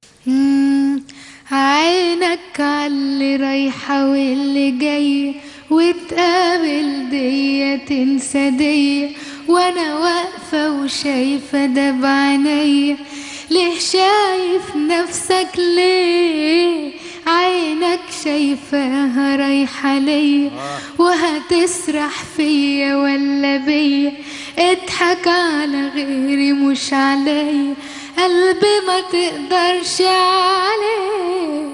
مم، عينك عاللي رايحة واللي جاية وتقابل دي تنسى دي وانا واقفة وشايفة ده بعينيا ليه شايف نفسك ليه عينك شايفاها رايحة ليا وهتسرح فيا ولا بيا اضحك على غيري مش عليا قلبي ما تقدرش عليه